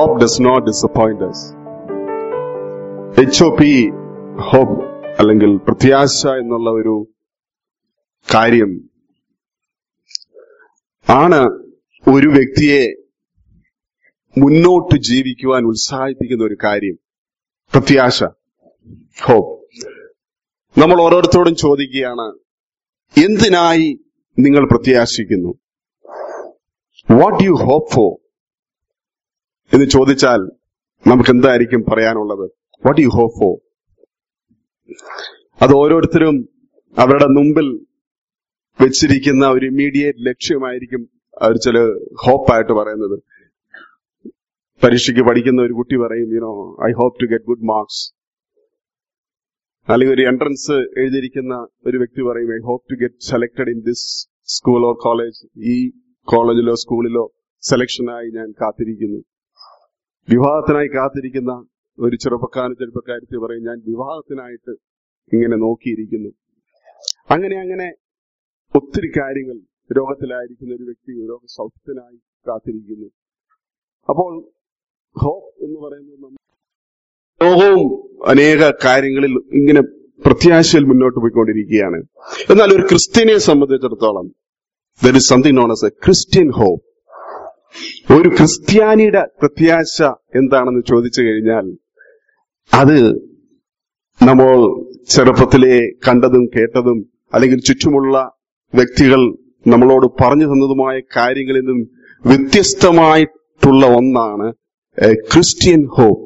Hope does not disappoint us. H O P hope അല്ലെങ്കിൽ പ്രത്യാശ എന്നുള്ള ഒരു കാര്യം ആണ് ഒരു വ്യക്തിയെ മുന്നോട്ട് ജീവിക്കുവാൻ ഉത്സാഹിപ്പിക്കുന്ന ഒരു കാര്യം പ്രത്യാശ ഹോപ്പ് നമ്മൾ ഓരോരുത്തരോടും ചോദിക്കുകയാണ് എന്തിനായി നിങ്ങൾ പ്രത്യാശിക്കുന്നു വാട്ട് യു ഹോപ്പ് ഫോർ എന്ന് ചോദിച്ചാൽ നമുക്ക് എന്തായിരിക്കും പറയാനുള്ളത് വാട്ട് യു ഹോപ്പ് ഫോർ അത് ഓരോരുത്തരും അവരുടെ മുമ്പിൽ വെച്ചിരിക്കുന്ന ഒരു ഇമ്മീഡിയറ്റ് ലക്ഷ്യമായിരിക്കും അവർ ചില ഹോപ്പായിട്ട് പറയുന്നത് പരീക്ഷയ്ക്ക് പഠിക്കുന്ന ഒരു കുട്ടി പറയും you know I hope to get good marks അല്ലെങ്കിൽ ഒരു എൻട്രൻസ് എഴുതിയിരിക്കുന്ന ഒരു വ്യക്തി പറയും I hope to get selected in this school or college ഈ കോളേജിലോ സ്കൂളിലോ സെലക്ഷനായി ഞാൻ കാത്തിരിക്കുന്നു വിവാഹത്തിനായി കാത്തിരിക്കുന്ന ഒരു ചെറുപ്പക്കാരൻ ചെറുപ്പക്കാരത്തി പറയും ഞാൻ വിവാഹത്തിനായിട്ട് ഇങ്ങനെ നോക്കിയിരിക്കുന്നു അങ്ങനെ അങ്ങനെ ഒത്തിരി കാര്യങ്ങൾ രോഗത്തിലായിരിക്കുന്ന ഒരു വ്യക്തി രോഗസൗഖ്യത്തിനായി കാത്തിരിക്കുന്നു അപ്പോൾ ഹോപ്പ് എന്ന് പറയുന്നത് നമ്മ- ലോകവും അനേക കാര്യങ്ങളിൽ ഇങ്ങനെ പ്രത്യാശയിൽ മുന്നോട്ട് പോയിക്കൊണ്ടിരിക്കുകയാണ് എന്നാൽ ഒരു ക്രിസ്ത്യനെ സംബന്ധിച്ചിടത്തോളം there is something known as a Christian hope ഒരു ക്രിസ്ത്യാനിയുടെ പ്രത്യാശ എന്താണെന്ന് ചോദിച്ചു കഴിഞ്ഞാൽ അത് നമ്മൾ ചെറുപ്പത്തിലെ കണ്ടതും കേട്ടതും അല്ലെങ്കിൽ ചുറ്റുമുള്ള വ്യക്തികൾ നമ്മളോട് പറഞ്ഞു തന്നതുമായ കാര്യങ്ങളിൽ നിന്നും വ്യത്യസ്തമായിട്ടുള്ള ഒന്നാണ് ക്രിസ്ത്യൻ ഹോപ്പ്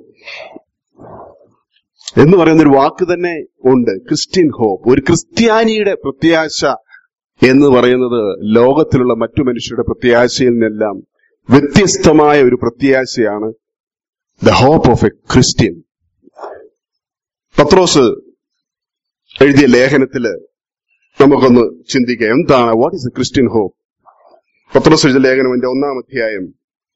എന്ന് പറയുന്ന ഒരു വാക്ക് തന്നെ ഉണ്ട് ക്രിസ്ത്യൻ ഹോപ്പ് ഒരു ക്രിസ്ത്യാനിയുടെ പ്രത്യാശ എന്ന് പറയുന്നത് ലോകത്തിലുള്ള മറ്റു മനുഷ്യരുടെ പ്രത്യാശയിൽ നിന്നെല്ലാം വ്യത്യസ്തമായ ഒരു പ്രത്യാശയാണ് the hope of a Christian Pathros എഴുതിയ ലേഖനത്തില് നമുക്കൊന്ന് ചിന്തിക്കാം എന്താണ് what is a Christian hope Pathros എഴുതിയ ലേഖനം എന്റെ ഒന്നാം അധ്യായം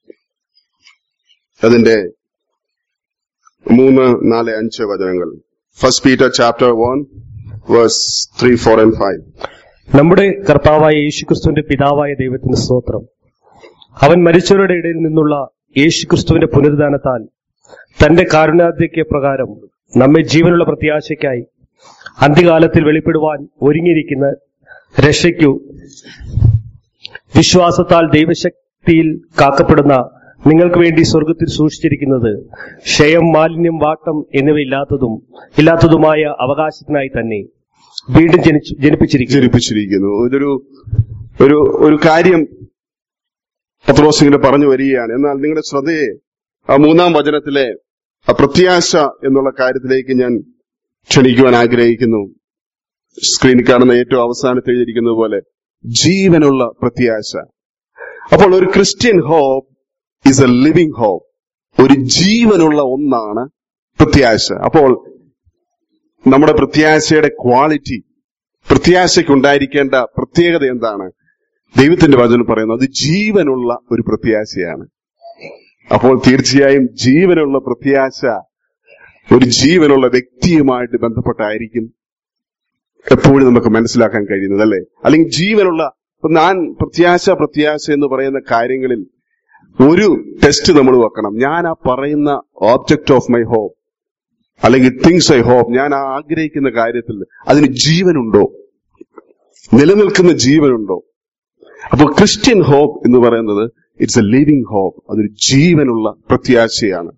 അതിന്റെ മൂന്ന് നാല് അഞ്ച് വചനങ്ങൾ first Peter chapter one verse three four and five നമ്മുടെ കർത്താവായ യേശുക്രിസ്തുവിന്റെ പിതാവായ ദൈവത്തിന് സ്തോത്രം അവൻ മരിച്ചവരുടെ ഇടയിൽ നിന്നുള്ള യേശുക്രിസ്തുവിന്റെ പുനരുദ്ധാനത്താൽ തന്റെ കാരുണ്യാദ്യക്യ പ്രകാരം നമ്മെ ജീവനുള്ള പ്രത്യാശയ്ക്കായി അന്ത്യകാലത്തിൽ വെളിപ്പെടുവാൻ ഒരുങ്ങിയിരിക്കുന്ന രക്ഷയ്ക്കു വിശ്വാസത്താൽ ദൈവശക്തിയിൽ കാക്കപ്പെടുന്ന നിങ്ങൾക്ക് വേണ്ടി സ്വർഗത്തിൽ സൂക്ഷിച്ചിരിക്കുന്നത് ക്ഷയം മാലിന്യം വാട്ടം എന്നിവയില്ലാത്തതും ഇല്ലാത്തതുമായ അവകാശത്തിനായി തന്നെ വീണ്ടും ജനിച്ചു ജനിപ്പിച്ചിരിക്കുന്നു ജനിപ്പിച്ചിരിക്കുന്നു ഇതൊരു ഒരു ഒരു കാര്യം പത്രോസ് ഇങ്ങനെ പറഞ്ഞു വരികയാണ് എന്നാൽ നിങ്ങളുടെ ശ്രദ്ധയെ ആ മൂന്നാം വചനത്തിലെ ആ പ്രത്യാശ എന്നുള്ള കാര്യത്തിലേക്ക് ഞാൻ ക്ഷണിക്കുവാൻ ആഗ്രഹിക്കുന്നു സ്ക്രീനിൽ കാണുന്ന ഏറ്റവും അവസാനത്ത് എഴുതിയിരിക്കുന്നത് പോലെ ജീവനുള്ള പ്രത്യാശ അപ്പോൾ ഒരു Christian hope is a living hope ഒരു ജീവനുള്ള ഒന്നാണ് പ്രത്യാശ അപ്പോൾ നമ്മുടെ പ്രത്യാശയുടെ ക്വാളിറ്റി പ്രത്യാശയ്ക്ക് ഉണ്ടായിരിക്കേണ്ട പ്രത്യേകത എന്താണ് ദൈവത്തിന്റെ വചനം പറയുന്നത് അത് ജീവനുള്ള ഒരു പ്രത്യാശയാണ് അപ്പോൾ തീർച്ചയായും ജീവനുള്ള പ്രത്യാശ ഒരു ജീവനുള്ള വ്യക്തിയുമായിട്ട് ബന്ധപ്പെട്ടായിരിക്കും എപ്പോഴും നമുക്ക് മനസ്സിലാക്കാൻ കഴിയുന്നത് അല്ലെ അല്ലെങ്കിൽ ജീവനുള്ള ഇപ്പൊ ഞാൻ പ്രത്യാശ പ്രത്യാശ എന്ന് പറയുന്ന കാര്യങ്ങളിൽ ഒരു ടെസ്റ്റ് നമ്മൾ വെക്കണം ഞാൻ ആ പറയുന്ന ഓബ്ജക്ട് ഓഫ് മൈ ഹോപ്പ് അല്ലെങ്കിൽ തിങ്സ് ഐ ഹോപ്പ് ഞാൻ ആ ആഗ്രഹിക്കുന്ന കാര്യത്തിൽ അതിന് ജീവനുണ്ടോ നിലനിൽക്കുന്ന ജീവനുണ്ടോ അപ്പോൾ ക്രിസ്ത്യൻ ഹോപ്പ് എന്ന് പറയുന്നത് ഇറ്റ്സ് എ ലിവിംഗ് ഹോപ്പ് അതൊരു ജീവനുള്ള പ്രത്യാശയാണ്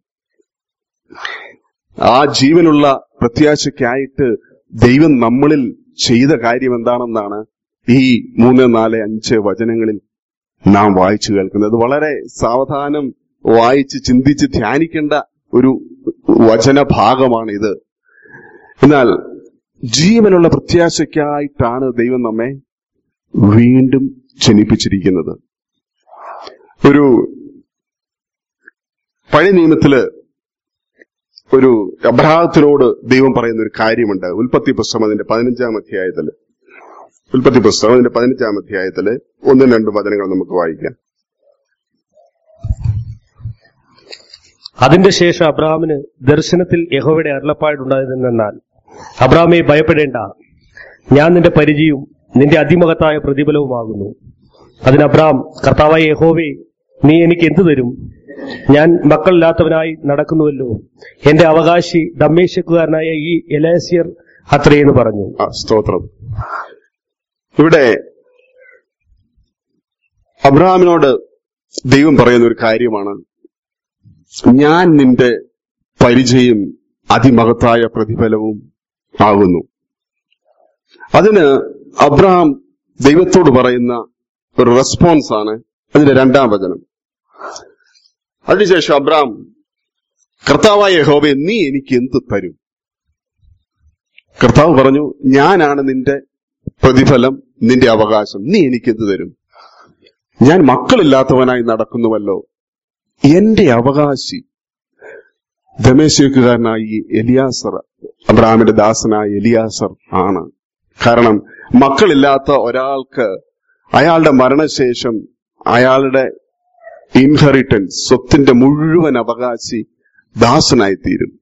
ആ ജീവനുള്ള പ്രത്യാശയ്ക്കായിട്ട് ദൈവം നമ്മളിൽ ചെയ്ത കാര്യം എന്താണെന്നാണ് ഈ മൂന്ന് നാല് അഞ്ച് വചനങ്ങളിൽ നാം വായിച്ചു കേൾക്കുന്നത് അത് വളരെ സാവധാനം വായിച്ച് ചിന്തിച്ച് ധ്യാനിക്കേണ്ട ഒരു വചനഭാഗമാണ് ഇത് എന്നാൽ ജീവനുള്ള പ്രത്യാശയ്ക്കായിട്ടാണ് ദൈവം നമ്മെ വീണ്ടും ജനിപ്പിച്ചിരിക്കുന്നത് ഒരു പഴയ നിയമത്തില് ഒരു അബ്രാഹത്തിനോട് ദൈവം പറയുന്ന ഒരു കാര്യമുണ്ട് ഉൽപ്പത്തി പുസ്തകം അതിന്റെ പതിനഞ്ചാം അധ്യായത്തില് ഉൽപ്പത്തി പുസ്തകം അതിന്റെ പതിനഞ്ചാം അധ്യായത്തില് ഒന്നും രണ്ടും വചനങ്ങൾ നമുക്ക് വായിക്കാം അതിന്റെ ശേഷം അബ്രാഹാമിന് ദർശനത്തിൽ യഹോവയുടെ അരുളപ്പാടുണ്ടായതെന്നാൽ അബ്രാഹാമെ ഭയപ്പെടേണ്ട ഞാൻ നിന്റെ പരിചയവും നിന്റെ അതിമഹത്തായ പ്രതിഫലവുമാകുന്നു അതിന് അബ്രാം കർത്താവായ യഹോവേ നീ എനിക്ക് എന്തു തരും ഞാൻ മക്കളില്ലാത്തവനായി നടക്കുന്നുവല്ലോ എന്റെ അവകാശി ദമ്മേശക്കുകാരനായ ഈ എലാസിയർ അത്രയെന്ന് പറഞ്ഞു ആ സ്തോത്രം ഇവിടെ അബ്രഹാമിനോട് ദൈവം പറയുന്ന ഒരു കാര്യമാണ് ഞാൻ നിന്റെ പരിചയം അതിമഹത്തായ പ്രതിഫലവും ആകുന്നു അതിന് അബ്രഹാം ദൈവത്തോട് പറയുന്ന ഒരു റെസ്പോൺസ് ആണ് അതിന്റെ രണ്ടാം വചനം അതിനുശേഷം അബ്രഹാം കർത്താവായ യഹോവയെ നീ എനിക്ക് എന്ത് തരും കർത്താവ് പറഞ്ഞു ഞാനാണ് നിന്റെ പ്രതിഫലം നിന്റെ അവകാശം നീ എനിക്കെന്ത് തരും ഞാൻ മക്കളില്ലാത്തവനായി നടക്കുന്നുവല്ലോ എന്റെ അവകാശി ദമേശേക്കുകാരനായി എലിയാസർ അബ്രഹാമിന്റെ ദാസനായ എലിയാസർ ആണ് കാരണം മക്കളില്ലാത്ത ഒരാൾക്ക് അയാളുടെ മരണശേഷം അയാളുടെ ഇൻഹെറിറ്റൻസ് സ്വത്തിന്റെ മുഴുവൻ അവകാശി ദാസനായി തീരും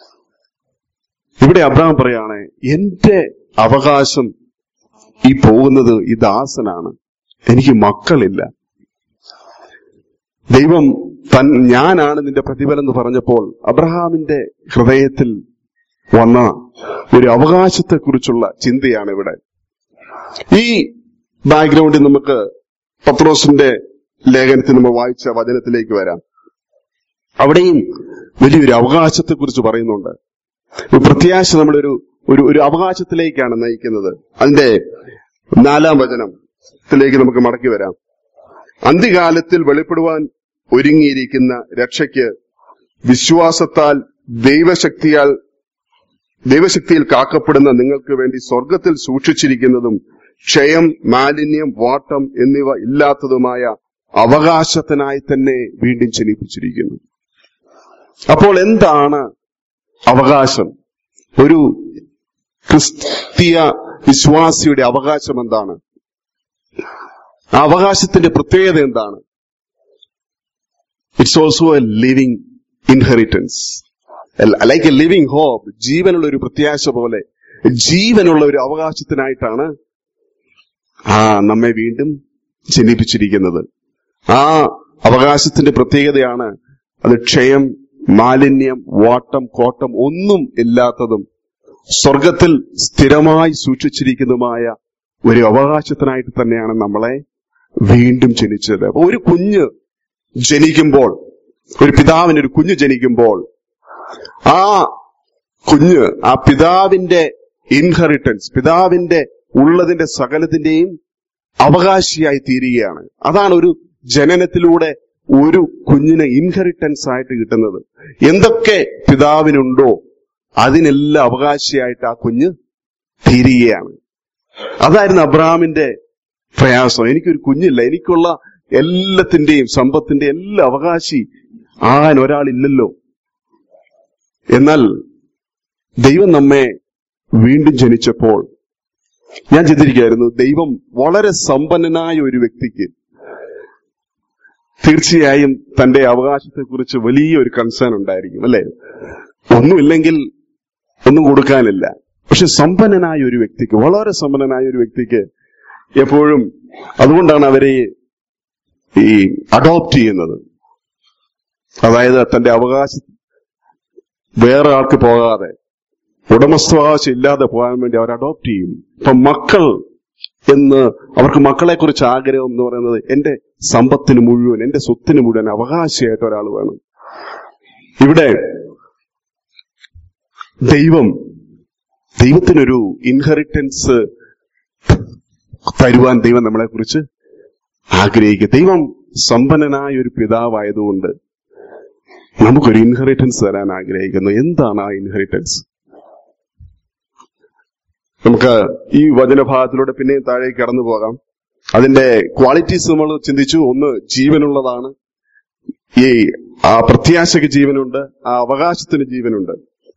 ഇവിടെ അബ്രഹാം പറയാണ് എന്റെ അവകാശം ഈ പോകുന്നത് ഈ ദാസനാണ് എനിക്ക് മക്കളില്ല ദൈവം തൻ ഞാനാണ് നിന്റെ പ്രതിഫലം എന്ന് പറഞ്ഞപ്പോൾ അബ്രഹാമിന്റെ ഹൃദയത്തിൽ വന്ന ഒരു അവകാശത്തെക്കുറിച്ചുള്ള ചിന്തയാണ് ഇവിടെ ഈ ബാക്ക്ഗ്രൗണ്ടിൽ നമുക്ക് പത്രോസിന്റെ ലേഖനത്തിൽ നമ്മൾ വായിച്ച വചനത്തിലേക്ക് വരാം അവിടെയും വലിയൊരു അവകാശത്തെക്കുറിച്ച് പറയുന്നുണ്ട് ഒരു പ്രത്യാശ നമ്മളൊരു ഒരു ഒരു അവകാശത്തിലേക്കാണ് നയിക്കുന്നത് അതിന്റെ നാലാം വചനത്തിലേക്ക് നമുക്ക് മടക്കി വരാം അന്ത്യകാലത്തിൽ വെളിപ്പെടുവാൻ ഒരുങ്ങിയിരിക്കുന്ന രക്ഷയ്ക്ക് വിശ്വാസത്താൽ ദൈവശക്തിയാൽ ദൈവശക്തിയിൽ കാക്കപ്പെടുന്ന നിങ്ങൾക്ക് വേണ്ടി സ്വർഗത്തിൽ സൂക്ഷിച്ചിരിക്കുന്നതും ക്ഷയം മാലിന്യം വാട്ടം എന്നിവ ഇല്ലാത്തതുമായ അവകാശത്തിനായി തന്നെ വീണ്ടും ജനിപ്പിച്ചിരിക്കുന്നു അപ്പോൾ എന്താണ് അവകാശം ഒരു ക്രിസ്തീയ വിശ്വാസിയുടെ അവകാശം എന്താണ് ആ അവകാശത്തിന്റെ പ്രത്യേകത എന്താണ് it's also a living inheritance like a living hope ജീവനുള്ള ഒരു പ്രത്യാശ പോലെ ജീവനുള്ള ഒരു അവകാശത്തിനായിട്ടാണ് ആ നമ്മെ വീണ്ടും ജനിപ്പിച്ചിരിക്കുന്നത് ആ അവകാശത്തിന്റെ പ്രത്യേകതയാണ് അത് ക്ഷയം മാലിന്യം വാട്ടം കോട്ടം ഒന്നും ഇല്ലാത്തതും സ്വർഗത്തിൽ സ്ഥിരമായി സൂക്ഷിച്ചിരിക്കുന്നതുമായ ഒരു അവകാശത്തിനായിട്ട് തന്നെയാണ് നമ്മളെ വീണ്ടും ജനിച്ചത് അപ്പൊ ഒരു കുഞ്ഞ് ജനിക്കുമ്പോൾ ഒരു പിതാവിന് ഒരു കുഞ്ഞ് ജനിക്കുമ്പോൾ ആ കുഞ്ഞ് ആ പിതാവിന്റെ ഇൻഹെറിറ്റൻസ് പിതാവിന്റെ ഉള്ളതിന്റെ സകലത്തിന്റെയും അവകാശിയായി തീരുകയാണ് അതാണ് ഒരു ജനനത്തിലൂടെ ഒരു കുഞ്ഞിന് ഇൻഹെറിറ്റൻസ് ആയിട്ട് കിട്ടുന്നത് എന്തൊക്കെ പിതാവിനുണ്ടോ അതിനെല്ലാം അവകാശിയായിട്ട് ആ കുഞ്ഞ് തീരുകയാണ് അതായിരുന്നു അബ്രഹാമിന്റെ പ്രയാസം എനിക്കൊരു കുഞ്ഞില്ല എനിക്കുള്ള എല്ലാത്തിന്റെയും സമ്പത്തിന്റെ എല്ലാ അവകാശി ആകാൻ ഒരാളില്ലല്ലോ എന്നാൽ ദൈവം നമ്മെ വീണ്ടും ജനിച്ചപ്പോൾ ഞാൻ ചിന്തിരിക്കുകയായിരുന്നു ദൈവം വളരെ സമ്പന്നനായ ഒരു വ്യക്തിക്ക് തീർച്ചയായും തന്റെ അവകാശത്തെക്കുറിച്ച് വലിയ ഒരു കൺസേൺ ഉണ്ടായിരിക്കും അല്ലെ ഒന്നുമില്ലെങ്കിൽ ഒന്നും കൊടുക്കാനില്ല പക്ഷെ സമ്പന്നനായ ഒരു വ്യക്തിക്ക് വളരെ സമ്പന്നനായ ഒരു വ്യക്തിക്ക് എപ്പോഴും അതുകൊണ്ടാണ് അവരെ ഈ അഡോപ്റ്റ് ചെയ്യുന്നത് അതായത് തന്റെ അവകാശം വേറെ ആൾക്ക് പോകാതെ ഉടമസ്ഥാവകാശം ഇല്ലാതെ പോകാൻ വേണ്ടി അവർ അഡോപ്റ്റ് ചെയ്യും ഇപ്പൊ മക്കൾ എന്ന് അവർക്ക് മക്കളെ കുറിച്ച് ആഗ്രഹം എന്ന് പറയുന്നത് എന്റെ സമ്പത്തിന് മുഴുവൻ എന്റെ സ്വത്തിന് മുഴുവൻ അവകാശിയായിട്ട് ഒരാൾ വേണം ഇവിടെ ദൈവം ദൈവത്തിനൊരു ഇൻഹെറിറ്റൻസ് തരുവാൻ ദൈവം നമ്മളെ കുറിച്ച് ആഗ്രഹിക്കുക ദൈവം സമ്പന്നനായ ഒരു പിതാവായതുകൊണ്ട് നമുക്കൊരു ഇൻഹെറിറ്റൻസ് തരാൻ ആഗ്രഹിക്കുന്നു എന്താണ് ആ ഇൻഹെറിറ്റൻസ് നമുക്ക് ഈ വചനഭാഗത്തിലൂടെ പിന്നെയും താഴേക്ക് കടന്നു പോകാം അതിന്റെ ക്വാളിറ്റീസ് നമ്മൾ ചിന്തിച്ചു ഒന്ന് ജീവനുള്ളതാണ് ഈ ആ പ്രത്യാശയ്ക്ക് ജീവനുണ്ട് ആ അവകാശത്തിന് ജീവനുണ്ട്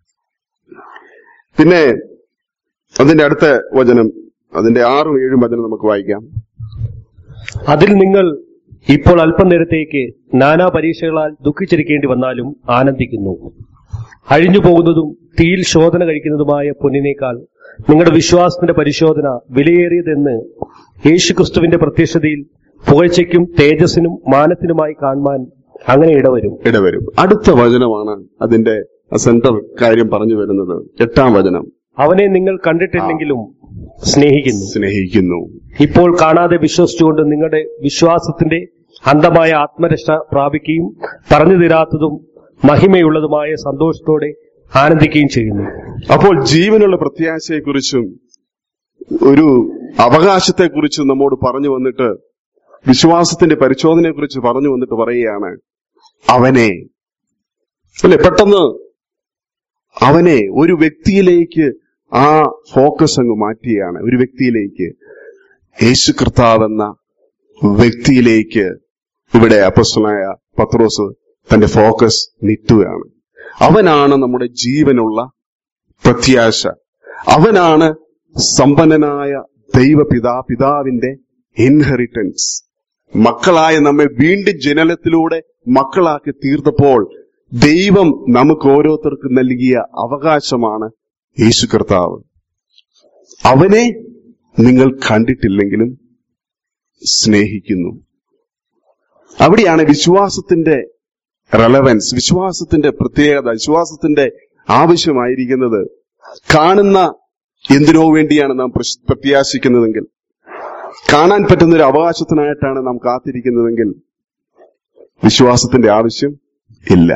പിന്നെ അതിന്റെ അടുത്ത വചനം അതിന്റെ ആറും ഏഴും വചനം നമുക്ക് വായിക്കാം അതിൽ നിങ്ങൾ ഇപ്പോൾ അല്പനേരത്തേക്ക് നാനാ പരീക്ഷകളാൽ ദുഃഖിച്ചിരിക്കേണ്ടി വന്നാലും ആനന്ദിക്കുന്നു അഴിഞ്ഞു പോകുന്നതും തീയിൽ ശോധന കഴിക്കുന്നതുമായ പൊന്നിനേക്കാൾ നിങ്ങളുടെ വിശ്വാസത്തിന്റെ പരിശോധന വിലയേറിയതെന്ന് യേശുക്രിസ്തുവിന്റെ പ്രത്യക്ഷതയിൽ പുകഴ്ചയ്ക്കും തേജസ്സിനും മാനത്തിനുമായി കാണുവാൻ അങ്ങനെ ഇടവരും ഇടവരും അടുത്ത വചനമാണ് അതിന്റെ സെന്റർ കാര്യം പറഞ്ഞു വരുന്നത് എട്ടാം വചനം അവനെ നിങ്ങൾ കണ്ടിട്ടില്ലെങ്കിലും സ്നേഹിക്കുന്നു സ്നേഹിക്കുന്നു ഇപ്പോൾ കാണാതെ വിശ്വസിച്ചുകൊണ്ട് നിങ്ങളുടെ വിശ്വാസത്തിന്റെ അന്ധമായ ആത്മരക്ഷ പ്രാപിക്കുകയും പറഞ്ഞു തീരാത്തതും മഹിമയുള്ളതുമായ സന്തോഷത്തോടെ ആനന്ദിക്കുകയും ചെയ്യുന്നു അപ്പോൾ ജീവനുള്ള പ്രത്യാശയെക്കുറിച്ചും ഒരു അവകാശത്തെക്കുറിച്ചും നമ്മോട് പറഞ്ഞു വന്നിട്ട് വിശ്വാസത്തിന്റെ പരിശോധനയെക്കുറിച്ച് പറഞ്ഞു വന്നിട്ട് പറയുകയാണ് അവനെ അല്ലെ പെട്ടെന്ന് അവനെ ഒരു വ്യക്തിയിലേക്ക് ആ ഫോക്കസ് അങ്ങ് മാറ്റുകയാണ് ഒരു വ്യക്തിയിലേക്ക് യേശു കർത്താവെന്ന വ്യക്തിയിലേക്ക് ഇവിടെ അപ്പസ്വനായ പത്രോസ് തന്റെ ഫോക്കസ് നീട്ടുകയാണ് അവനാണ് നമ്മുടെ ജീവനുള്ള പ്രത്യാശ അവനാണ് സമ്പന്നനായ ദൈവപിതാ പിതാവിന്റെ ഇൻഹെറിറ്റൻസ് മക്കളായ നമ്മെ വീണ്ടും ജനനത്തിലൂടെ മക്കളാക്കി തീർത്തപ്പോൾ ദൈവം നമുക്ക് ഓരോരുത്തർക്കും നൽകിയ അവകാശമാണ് യേശു കർത്താവ് അവനെ നിങ്ങൾ കണ്ടിട്ടില്ലെങ്കിലും സ്നേഹിക്കുന്നു അവിടെയാണ് വിശ്വാസത്തിന്റെ റെലവൻസ് വിശ്വാസത്തിന്റെ പ്രത്യേകത വിശ്വാസത്തിന്റെ ആവശ്യമായിരിക്കുന്നത് കാണുന്ന എന്തിനോ വേണ്ടിയാണ് നാം പ്രശ്- പ്രത്യാശിക്കുന്നതെങ്കിൽ കാണാൻ പറ്റുന്ന ഒരു അവകാശത്തിനായിട്ടാണ് നാം കാത്തിരിക്കുന്നതെങ്കിൽ വിശ്വാസത്തിന്റെ ആവശ്യം ഇല്ല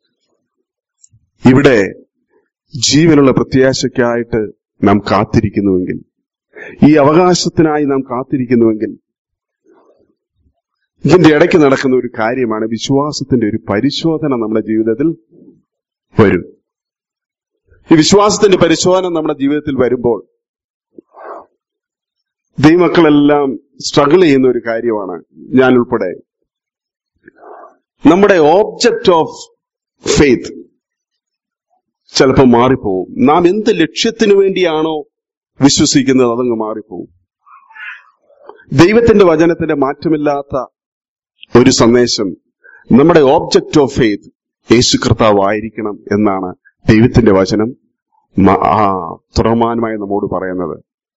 ഇവിടെ ജീവനുള്ള പ്രത്യാശയ്ക്കായിട്ട് നാം കാത്തിരിക്കുന്നുവെങ്കിൽ ഈ അവകാശത്തിനായി നാം കാത്തിരിക്കുന്നുവെങ്കിൽ ഇതിന്റെ ഇടയ്ക്ക് നടക്കുന്ന ഒരു കാര്യമാണ് വിശ്വാസത്തിന്റെ ഒരു പരിശോധന നമ്മുടെ ജീവിതത്തിൽ വരും ഈ വിശ്വാസത്തിന്റെ പരിശോധന നമ്മുടെ ജീവിതത്തിൽ വരുമ്പോൾ ദൈവമക്കളെല്ലാം സ്ട്രഗിൾ ചെയ്യുന്ന ഒരു കാര്യമാണ് ഞാൻ ഉൾപ്പെടെ നമ്മുടെ ഓബ്ജക്റ്റ് ഓഫ് ഫെയ്ത്ത് ചിലപ്പോൾ മാറിപ്പോവും നാം എന്ത് ലക്ഷ്യത്തിനു വേണ്ടിയാണോ വിശ്വസിക്കുന്നത് അതങ്ങ് മാറിപ്പോവും ദൈവത്തിന്റെ വചനത്തിന്റെ മാറ്റമില്ലാത്ത ഒരു സന്ദേശം നമ്മുടെ ഓബ്ജക്റ്റ് ഓഫ് ഫെയ്ത്ത് യേശു കർത്താവ് ആയിരിക്കണം എന്നാണ് ദൈവത്തിന്റെ വചനം മ- ആ തുറമാനമായി നമ്മോട് പറയുന്നത്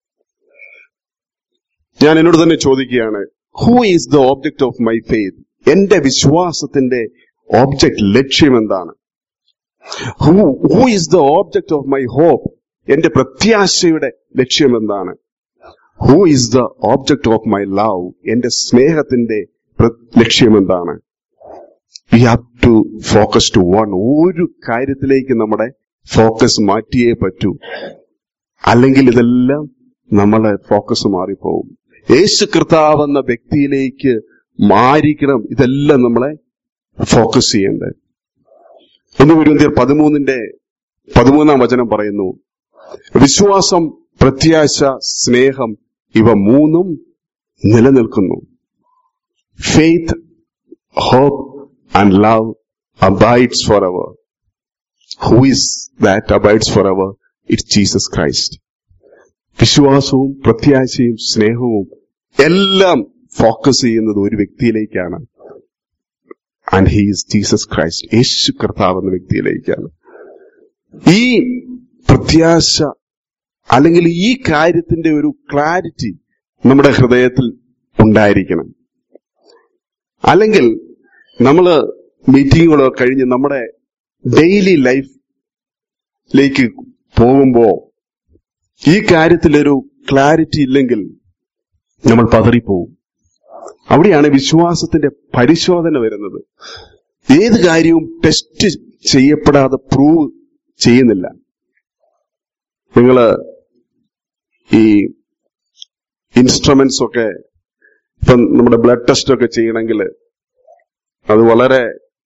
ഞാൻ എന്നോട് തന്നെ ചോദിക്കുകയാണ് who is the object of my faith എന്റെ വിശ്വാസത്തിന്റെ ഓബ്ജക്ട് ലക്ഷ്യം എന്താണ് who is the object of my hope എന്റെ പ്രത്യാശയുടെ ലക്ഷ്യം എന്താണ് who is the object of my love എന്റെ സ്നേഹത്തിന്റെ പ്ര- ലക്ഷ്യം എന്താണ് we have to focus to one ഒരു കാര്യത്തിലേക്ക് നമ്മുടെ ഫോക്കസ് മാറ്റിയേ പറ്റൂ അല്ലെങ്കിൽ ഇതെല്ലാം നമ്മളെ ഫോക്കസ് മാറിപ്പോവും യേശു കർത്താവ് എന്ന വ്യക്തിയിലേക്ക് മാറിക്കണം ഇതെല്ലാം നമ്മളെ ഫോക്കസ് ചെയ്യേണ്ടത് ഒന്ന് ഗുരുന്തിയർ പതിമൂന്നിന്റെ പതിമൂന്നാം വചനം പറയുന്നു വിശ്വാസം പ്രത്യാശ സ്നേഹം ഇവ മൂന്നും നിലനിൽക്കുന്നു faith hope and love abides for our who is that abides for our it's Jesus Christ വിശ്വാസവും പ്രത്യാശയും സ്നേഹവും എല്ലാം ഫോക്കസ് ചെയ്യുന്നത് ഒരു വ്യക്തിയിലേക്കാണ് and he is Jesus Christ യേശു കർത്താവ് എന്ന വ്യക്തിയിലേക്കാണ് ഈ പ്രത്യാശ അല്ലെങ്കിൽ ഈ കാര്യത്തിന്റെ ഒരു ക്ലാരിറ്റി നമ്മുടെ ഹൃദയത്തിൽ ഉണ്ടായിരിക്കണം അല്ലെങ്കിൽ നമ്മൾ മീറ്റിങ്ങുകളോ കഴിഞ്ഞ് നമ്മുടെ ഡെയിലി ലൈഫിലേക്ക് പോകുമ്പോ ഈ കാര്യത്തിലൊരു ക്ലാരിറ്റി ഇല്ലെങ്കിൽ നമ്മൾ പതറിപ്പോവും അവിടെയാണ് വിശ്വാസത്തിന്റെ പരിശോധന വരുന്നത് ഏത് കാര്യവും ടെസ്റ്റ് ചെയ്യപ്പെടാതെ പ്രൂവ് ചെയ്യുന്നില്ല നിങ്ങള് ഈ ഇൻസ്ട്രുമെന്റ്സ് ഒക്കെ ഇപ്പം നമ്മുടെ ബ്ലഡ് ടെസ്റ്റ് ഒക്കെ ചെയ്യണമെങ്കിൽ അത് വളരെ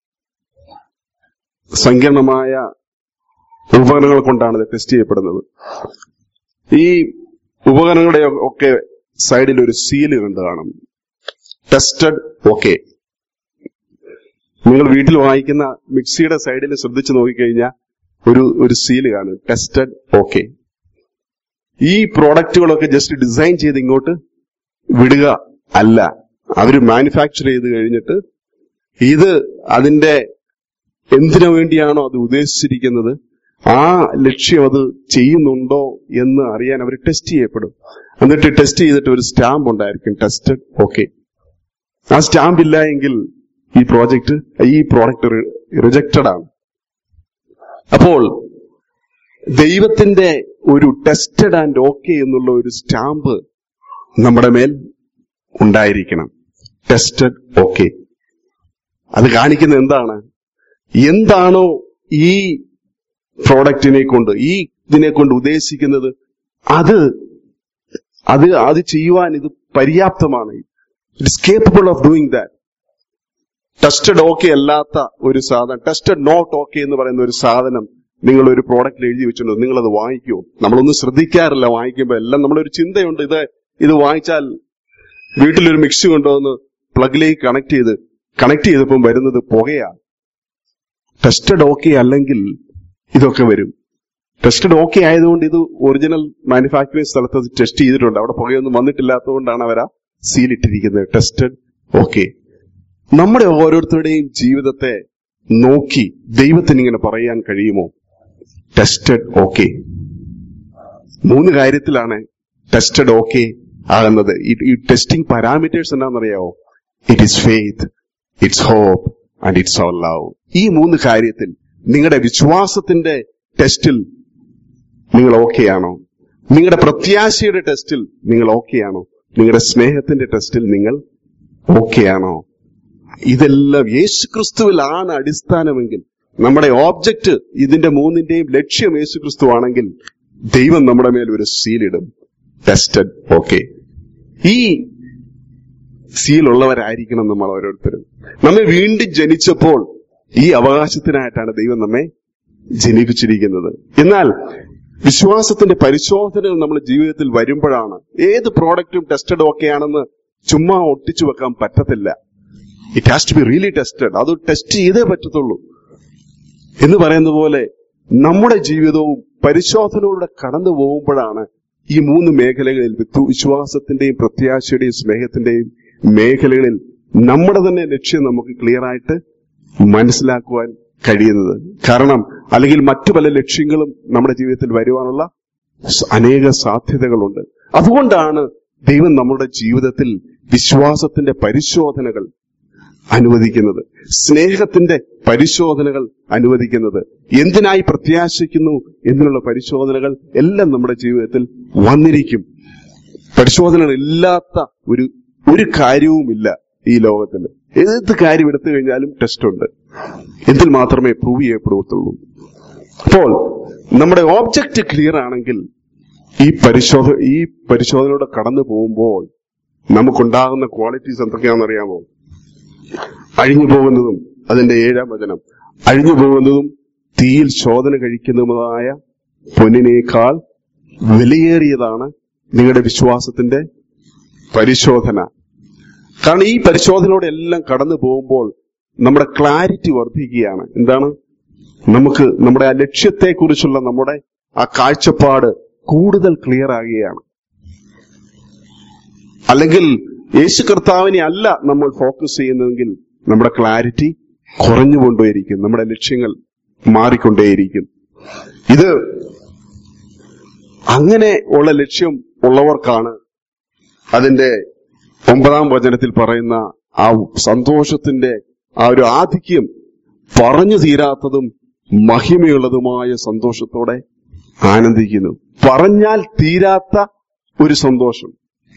സങ്കീർണമായ ഉപകരണങ്ങൾ കൊണ്ടാണ് ഇത് ടെസ്റ്റ് ചെയ്യപ്പെടുന്നത് ഈ ഉപകരണങ്ങളുടെ ഒക്കെ സൈഡിൽ ഒരു സീല് കണ്ടു കാണും ടെസ്റ്റഡ് ഓക്കെ നിങ്ങൾ വീട്ടിൽ വാങ്ങിക്കുന്ന മിക്സിയുടെ സൈഡിൽ ശ്രദ്ധിച്ചു നോക്കിക്കഴിഞ്ഞാൽ ഒരു ഒരു സീല് കാണും ടെസ്റ്റഡ് ഓക്കെ ഈ പ്രോഡക്റ്റുകളൊക്കെ ജസ്റ്റ് ഡിസൈൻ ചെയ്ത് ഇങ്ങോട്ട് വിടുക അല്ല അവര് മാനുഫാക്ചർ ചെയ്ത് കഴിഞ്ഞിട്ട് ഇത് അതിന്റെ എന്തിനു വേണ്ടിയാണോ അത് ഉദ്ദേശിച്ചിരിക്കുന്നത് ആ ലക്ഷ്യം അത് ചെയ്യുന്നുണ്ടോ എന്ന് അറിയാൻ അവർ ടെസ്റ്റ് ചെയ്യപ്പെടും എന്നിട്ട് ടെസ്റ്റ് ചെയ്തിട്ട് ഒരു സ്റ്റാമ്പ് ഉണ്ടായിരിക്കും ടെസ്റ്റഡ് ഓക്കെ ആ സ്റ്റാമ്പ് ഇല്ല എങ്കിൽ ഈ പ്രോജക്റ്റ് ഈ പ്രോഡക്റ്റ് റിജക്റ്റഡ് ആണ് അപ്പോൾ ദൈവത്തിന്റെ ഒരു ടെസ്റ്റഡ് ആൻഡ് ഓക്കെ എന്നുള്ള ഒരു സ്റ്റാമ്പ് നമ്മുടെ മേൽ ഉണ്ടായിരിക്കണം ടെസ്റ്റഡ് ഓക്കെ അത് കാണിക്കുന്നത് എന്താണ് എന്താണോ ഈ പ്രോഡക്റ്റിനെ കൊണ്ട് ഈ ഇതിനെ കൊണ്ട് ഉദ്ദേശിക്കുന്നത് അത് അത് അത് ചെയ്യുവാൻ ഇത് പര്യാപ്തമാണ് it's capable of doing that tested okay അല്ലാത്ത ഒരു സാധനം ടെസ്റ്റഡ് നോട്ട് ഓക്കെ എന്ന് പറയുന്ന ഒരു സാധനം നിങ്ങൾ ഒരു പ്രോഡക്റ്റിൽ എഴുതി വെച്ചിട്ടുണ്ട് നിങ്ങൾ അത് വാങ്ങിക്കുമോ നമ്മളൊന്നും ശ്രദ്ധിക്കാറില്ല വാങ്ങിക്കുമ്പോൾ എല്ലാം നമ്മളൊരു ചിന്തയുണ്ട് ഇത് ഇത് വാങ്ങിച്ചാൽ വീട്ടിലൊരു മിക്സി കൊണ്ടുവന്ന് പ്ലഗിലേക്ക് കണക്ട് ചെയ്ത് കണക്ട് ചെയ്തപ്പം വരുന്നത് പുകയാണ് ടെസ്റ്റഡ് ഓക്കെ അല്ലെങ്കിൽ ഇതൊക്കെ വരും ടെസ്റ്റഡ് ഓക്കെ ആയതുകൊണ്ട് ഇത് ഒറിജിനൽ മാനുഫാക്ചറിംഗ് സ്ഥലത്ത് അത് ടെസ്റ്റ് ചെയ്തിട്ടുണ്ട് അവിടെ പുകയൊന്നും വന്നിട്ടില്ലാത്തതുകൊണ്ടാണ് അവർ ആ സീൽ ഇട്ടിരിക്കുന്നത് ടെസ്റ്റഡ് ഓക്കെ നമ്മുടെ ഓരോരുത്തരുടെയും ജീവിതത്തെ നോക്കി ദൈവത്തിന് ഇങ്ങനെ പറയാൻ കഴിയുമോ ടെസ്റ്റഡ് ഓക്കെ മൂന്ന് കാര്യത്തിലാണ് ടെസ്റ്റഡ് ഓക്കെ ആകുന്നത് ഈ- ഈ ടെസ്റ്റിംഗ് പാരാമീറ്റേഴ്സ് എന്താണെന്നറിയാവോ it is faith it's hope and it's our love ഈ മൂന്ന് കാര്യത്തിൽ നിങ്ങളുടെ വിശ്വാസത്തിന്റെ ടെസ്റ്റിൽ നിങ്ങൾ ഓക്കെയാണോ നിങ്ങളുടെ പ്രത്യാശയുടെ ടെസ്റ്റിൽ നിങ്ങൾ ഓക്കെയാണോ നിങ്ങളുടെ സ്നേഹത്തിന്റെ ടെസ്റ്റിൽ നിങ്ങൾ ഓക്കെയാണോ ഇതെല്ലാം യേശുക്രിസ്തുവിലാണ് അടിസ്ഥാനമെങ്കിൽ നമ്മുടെ ഓബ്ജക്റ്റ് ഇതിന്റെ മൂന്നിന്റെയും ലക്ഷ്യം യേശുക്രിസ്തു ആണെങ്കിൽ ദൈവം നമ്മുടെ മേൽ ഒരു സീലിടും ടെസ്റ്റഡ് ഓക്കെ ഈ സീലുള്ളവരായിരിക്കണം നമ്മൾ ഓരോരുത്തരും നമ്മെ വീണ്ടും ജനിച്ചപ്പോൾ ഈ അവകാശത്തിനായിട്ടാണ് ദൈവം നമ്മെ ജനിപ്പിച്ചിരിക്കുന്നത് എന്നാൽ വിശ്വാസത്തിന്റെ പരിശോധനകൾ നമ്മുടെ ജീവിതത്തിൽ വരുമ്പോഴാണ് ഏത് പ്രോഡക്റ്റും ടെസ്റ്റഡ് ഓക്കെ ആണെന്ന് ചുമ്മാ ഒട്ടിച്ചു വെക്കാൻ പറ്റത്തില്ല it has to be really tested അത് ടെസ്റ്റ് ചെയ്തേ പറ്റത്തുള്ളൂ എന്ന് പറയുന്ന പോലെ നമ്മുടെ ജീവിതവും പരിശോധനയിലൂടെ കടന്നു പോകുമ്പോഴാണ് ഈ മൂന്ന് മേഖലകളിൽ വിത്തു- വിശ്വാസത്തിന്റെയും പ്രത്യാശയുടെയും സ്നേഹത്തിന്റെയും മേഖലകളിൽ നമ്മുടെ തന്നെ ലക്ഷ്യം നമുക്ക് ക്ലിയർ ആയിട്ട് മനസ്സിലാക്കുവാൻ കഴിയുന്നത് കാരണം അല്ലെങ്കിൽ മറ്റു പല ലക്ഷ്യങ്ങളും നമ്മുടെ ജീവിതത്തിൽ വരുവാനുള്ള സ- അനേക സാധ്യതകളുണ്ട് അതുകൊണ്ടാണ് ദൈവം നമ്മുടെ ജീവിതത്തിൽ വിശ്വാസത്തിന്റെ പരിശോധനകൾ അനുവദിക്കുന്നത് സ്നേഹത്തിന്റെ പരിശോധനകൾ അനുവദിക്കുന്നത് എന്തിനായി പ്രത്യാശിക്കുന്നു എന്നുള്ള പരിശോധനകൾ എല്ലാം നമ്മുടെ ജീവിതത്തിൽ വന്നിരിക്കും പരിശോധനകൾ ഇല്ലാത്ത ഒരു ഒരു കാര്യവുമില്ല ഈ ലോകത്തിൽ ഏത് കാര്യം എടുത്തു കഴിഞ്ഞാലും ടെസ്റ്റ് ഉണ്ട് എന്തിൽ മാത്രമേ പ്രൂവ് ചെയ്യപ്പെടുകയുള്ളൂ അപ്പോൾ നമ്മുടെ ഓബ്ജക്റ്റ് ക്ലിയർ ആണെങ്കിൽ ഈ പരിശോധന ഈ പരിശോധനയുടെ കടന്നു പോകുമ്പോൾ നമുക്കുണ്ടാകുന്ന ക്വാളിറ്റീസ് എന്തൊക്കെയാണെന്ന് അറിയാമോ അഴിഞ്ഞു പോകുന്നതും അതിന്റെ ഏഴാം വചനം അഴിഞ്ഞു പോകുന്നതും തീയിൽ ശോധന കഴിക്കുന്നതുമായ പൊന്നിനേക്കാൾ വിലയേറിയതാണ് നിങ്ങളുടെ വിശ്വാസത്തിന്റെ പരിശോധന കാരണം ഈ പരിശോധനയോടെ എല്ലാം കടന്നു പോകുമ്പോൾ നമ്മുടെ ക്ലാരിറ്റി വർദ്ധിക്കുകയാണ് എന്താണ് നമുക്ക് നമ്മുടെ ആ ലക്ഷ്യത്തെക്കുറിച്ചുള്ള നമ്മുടെ ആ കാഴ്ചപ്പാട് കൂടുതൽ ക്ലിയർ ആകുകയാണ് അല്ലെങ്കിൽ യേശു കർത്താവിനെ അല്ല നമ്മൾ ഫോക്കസ് ചെയ്യുന്നതെങ്കിൽ നമ്മുടെ ക്ലാരിറ്റി കുറഞ്ഞുകൊണ്ടേയിരിക്കും നമ്മുടെ ലക്ഷ്യങ്ങൾ മാറിക്കൊണ്ടേയിരിക്കും ഇത് അങ്ങനെ ഉള്ള ലക്ഷ്യം ഉള്ളവർക്കാണ് അതിന്റെ ഒമ്പതാം വചനത്തിൽ പറയുന്ന ആ സന്തോഷത്തിന്റെ ആ ഒരു ആധിക്യം പറഞ്ഞു തീരാത്തതും മഹിമയുള്ളതുമായ സന്തോഷത്തോടെ ആനന്ദിക്കുന്നു പറഞ്ഞാൽ തീരാത്ത ഒരു സന്തോഷം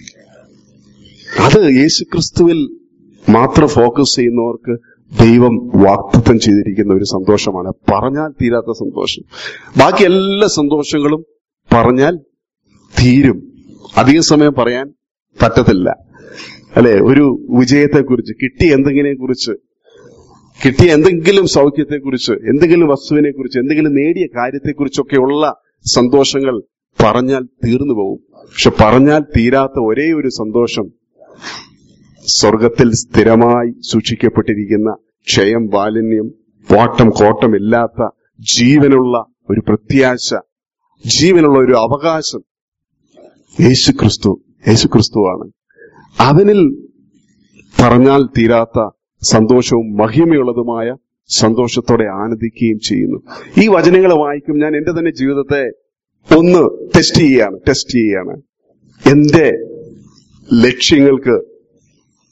അത് യേശുക്രിസ്തുവിൽ മാത്രം ഫോക്കസ് ചെയ്യുന്നവർക്ക് ദൈവം വാക്തത്വം ചെയ്തിരിക്കുന്ന ഒരു സന്തോഷമാണ് പറഞ്ഞാൽ തീരാത്ത സന്തോഷം ബാക്കി എല്ലാ സന്തോഷങ്ങളും പറഞ്ഞാൽ തീരും അധിക സമയം പറയാൻ പറ്റത്തില്ല അല്ലെ ഒരു വിജയത്തെക്കുറിച്ച് കിട്ടിയ എന്തെങ്കിനെ കുറിച്ച് കിട്ടിയ എന്തെങ്കിലും സൗഖ്യത്തെക്കുറിച്ച് എന്തെങ്കിലും വസ്തുവിനെ കുറിച്ച് എന്തെങ്കിലും നേടിയ കാര്യത്തെക്കുറിച്ചൊക്കെ ഉള്ള സന്തോഷങ്ങൾ പറഞ്ഞാൽ തീർന്നു പോകും പക്ഷെ പറഞ്ഞാൽ തീരാത്ത ഒരേ ഒരു സന്തോഷം സ്വർഗത്തിൽ സ്ഥിരമായി സൂക്ഷിക്കപ്പെട്ടിരിക്കുന്ന ക്ഷയം മാലിന്യം വാട്ടം കോട്ടം ഇല്ലാത്ത ജീവനുള്ള ഒരു പ്രത്യാശ ജീവനുള്ള ഒരു അവകാശം യേശുക്രിസ്തു യേശുക്രിസ്തുവാണ് അവനിൽ പറഞ്ഞാൽ തീരാത്ത സന്തോഷവും മഹിമയുള്ളതുമായ സന്തോഷത്തോടെ ആനന്ദിക്കുകയും ചെയ്യുന്നു ഈ വചനങ്ങൾ വായിക്കും ഞാൻ എന്റെ തന്നെ ജീവിതത്തെ ഒന്ന് ടെസ്റ്റ് ചെയ്യാണ് ടെസ്റ്റ് ചെയ്യാണ് എന്റെ ലക്ഷ്യങ്ങൾക്ക്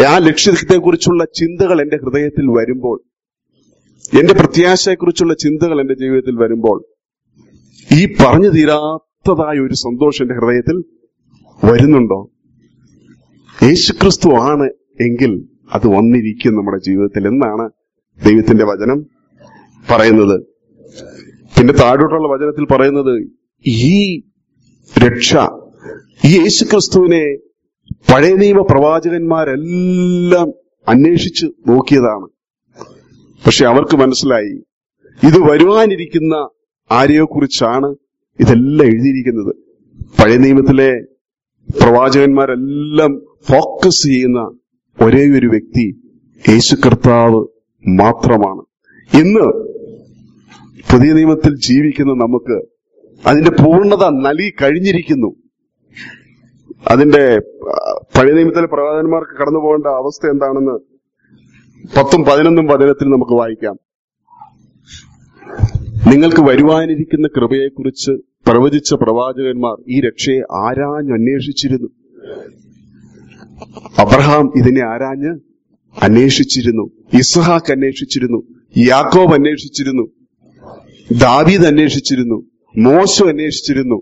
ആ ലക്ഷ്യത്തെക്കുറിച്ചുള്ള ചിന്തകൾ എന്റെ ഹൃദയത്തിൽ വരുമ്പോൾ എന്റെ പ്രത്യാശയെക്കുറിച്ചുള്ള ചിന്തകൾ എന്റെ ജീവിതത്തിൽ വരുമ്പോൾ ഈ പറഞ്ഞു തീരാത്തതായ ഒരു സന്തോഷം എന്റെ ഹൃദയത്തിൽ വരുന്നുണ്ടോ യേശുക്രിസ്തു ആണ് എങ്കിൽ അത് വന്നിരിക്കും നമ്മുടെ ജീവിതത്തിൽ എന്നാണ് ദൈവത്തിന്റെ വചനം പറയുന്നത് പിന്നെ താഴോട്ടുള്ള വചനത്തിൽ പറയുന്നത് ഈ രക്ഷ ഈ യേശുക്രിസ്തുവിനെ പഴയ നിയമ പ്രവാചകന്മാരെല്ലാം അന്വേഷിച്ച് നോക്കിയതാണ് പക്ഷെ അവർക്ക് മനസ്സിലായി ഇത് വരുവാനിരിക്കുന്ന ആരെയോ കുറിച്ചാണ് ഇതെല്ലാം എഴുതിയിരിക്കുന്നത് പഴയ നിയമത്തിലെ പ്രവാചകന്മാരെല്ലാം ഫോക്കസ് ചെയ്യുന്ന ഒരേ ഒരു വ്യക്തി യേശു കർത്താവ് മാത്രമാണ് ഇന്ന് പുതിയ നിയമത്തിൽ ജീവിക്കുന്ന നമുക്ക് അതിന്റെ പൂർണ്ണത നൽകി കഴിഞ്ഞിരിക്കുന്നു അതിന്റെ ആ, പഴയ നിയമത്തിലെ പ്രവാചകന്മാർക്ക് കടന്നു പോകേണ്ട അവസ്ഥ എന്താണെന്ന് പത്തും പതിനൊന്നും വചനത്തിൽ നമുക്ക് വായിക്കാം നിങ്ങൾക്ക് വരുവാനിരിക്കുന്ന കൃപയെക്കുറിച്ച് പ്രവചിച്ച പ്രവാചകന്മാർ ഈ രക്ഷയെ ആരാഞ്ഞ് അന്വേഷിച്ചിരുന്നു അബ്രഹാം ഇതിനെ ആരാഞ്ഞ് അന്വേഷിച്ചിരുന്നു ഇസ്ഹാക്ക് അന്വേഷിച്ചിരുന്നു യാക്കോബ് അന്വേഷിച്ചിരുന്നു ദാവീദ് അന്വേഷിച്ചിരുന്നു മോശം അന്വേഷിച്ചിരുന്നു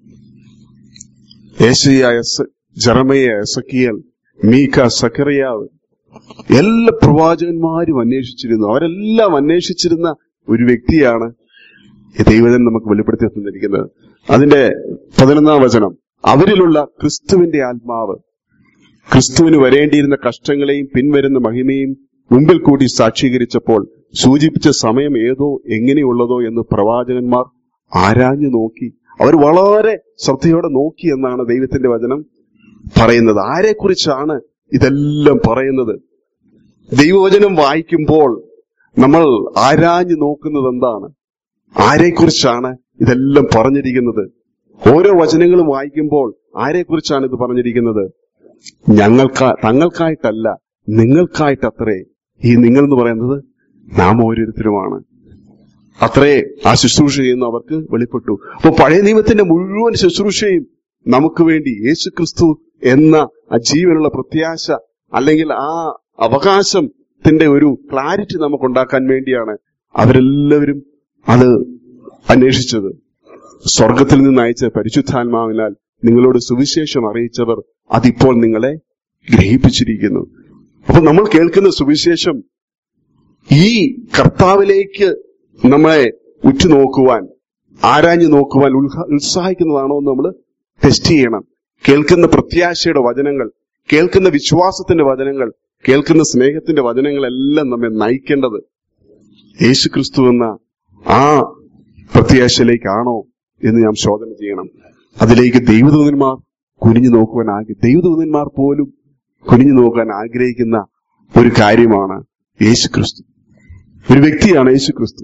ഏശയ്യ എസ് ജറമയ എസക്കിയൽ മീക്ക സക്കറിയാവ് എല്ലാ പ്രവാചകന്മാരും അന്വേഷിച്ചിരുന്നു അവരെല്ലാം അന്വേഷിച്ചിരുന്ന ഒരു വ്യക്തിയാണ് ഈ ദൈവജൻ നമുക്ക് വെളിപ്പെടുത്തി തന്നിരിക്കുന്നത് അതിന്റെ പതിനൊന്നാം വചനം അവരിലുള്ള ക്രിസ്തുവിന്റെ ആത്മാവ് ക്രിസ്തുവിന് വരേണ്ടിയിരുന്ന കഷ്ടങ്ങളെയും പിൻവരുന്ന മഹിമയും മുമ്പിൽ കൂടി സാക്ഷീകരിച്ചപ്പോൾ സൂചിപ്പിച്ച സമയം ഏതോ എങ്ങനെയുള്ളതോ എന്ന് പ്രവാചകന്മാർ ആരാഞ്ഞു നോക്കി അവർ വളരെ ശ്രദ്ധയോടെ നോക്കി എന്നാണ് ദൈവത്തിന്റെ വചനം പറയുന്നത് ആരെക്കുറിച്ചാണ് ഇതെല്ലാം പറയുന്നത് ദൈവവചനം വായിക്കുമ്പോൾ നമ്മൾ ആരാഞ്ഞു നോക്കുന്നത് എന്താണ് ആരെക്കുറിച്ചാണ് ഇതെല്ലാം പറഞ്ഞിരിക്കുന്നത് ഓരോ വചനങ്ങളും വായിക്കുമ്പോൾ ആരെക്കുറിച്ചാണ് ഇത് പറഞ്ഞിരിക്കുന്നത് ഞങ്ങൾക്ക് തങ്ങൾക്കായിട്ടല്ല നിങ്ങൾക്കായിട്ടത്രേ ഈ നിങ്ങൾ എന്ന് പറയുന്നത് നാം ഓരോരുത്തരുമാണ് അത്രേ ആ ശുശ്രൂഷ ചെയ്യുന്ന അവർക്ക് വെളിപ്പെട്ടു അപ്പൊ പഴയ നിയമത്തിന്റെ മുഴുവൻ ശുശ്രൂഷയും നമുക്ക് വേണ്ടി യേശുക്രിസ്തു എന്ന ആ ജീവനുള്ള പ്രത്യാശ അല്ലെങ്കിൽ ആ അവകാശത്തിന്റെ ഒരു ക്ലാരിറ്റി നമുക്ക് ഉണ്ടാക്കാൻ വേണ്ടിയാണ് അവരെല്ലാവരും അത് അന്വേഷിച്ചത് സ്വർഗത്തിൽ നിന്ന് അയച്ച പരിശുദ്ധാത്മാവിനാൽ നിങ്ങളോട് സുവിശേഷം അറിയിച്ചവർ അതിപ്പോൾ നിങ്ങളെ ഗ്രഹിപ്പിച്ചിരിക്കുന്നു അപ്പൊ നമ്മൾ കേൾക്കുന്ന സുവിശേഷം ഈ കർത്താവിലേക്ക് നമ്മളെ ഉറ്റുനോക്കുവാൻ ആരാഞ്ഞു നോക്കുവാൻ ഉത്സ- ഉത്സാഹിക്കുന്നതാണോ എന്ന് നമ്മൾ ടെസ്റ്റ് ചെയ്യണം കേൾക്കുന്ന പ്രത്യാശയുടെ വചനങ്ങൾ കേൾക്കുന്ന വിശ്വാസത്തിന്റെ വചനങ്ങൾ കേൾക്കുന്ന സ്നേഹത്തിന്റെ വചനങ്ങളെല്ലാം നമ്മെ നയിക്കേണ്ടത് യേശുക്രിസ്തു എന്ന ആ പ്രത്യാശയിലേക്കാണോ എന്ന് നാം ശോധന ചെയ്യണം അതിലേക്ക് ദൈവദൂതന്മാർ കുനിഞ്ഞു നോക്കുവാൻ ആഗ്ര ദൈവദൂതന്മാർ പോലും കുനിഞ്ഞു നോക്കാൻ ആഗ്രഹിക്കുന്ന ഒരു കാര്യമാണ് യേശുക്രിസ്തു ഒരു വ്യക്തിയാണ് യേശുക്രിസ്തു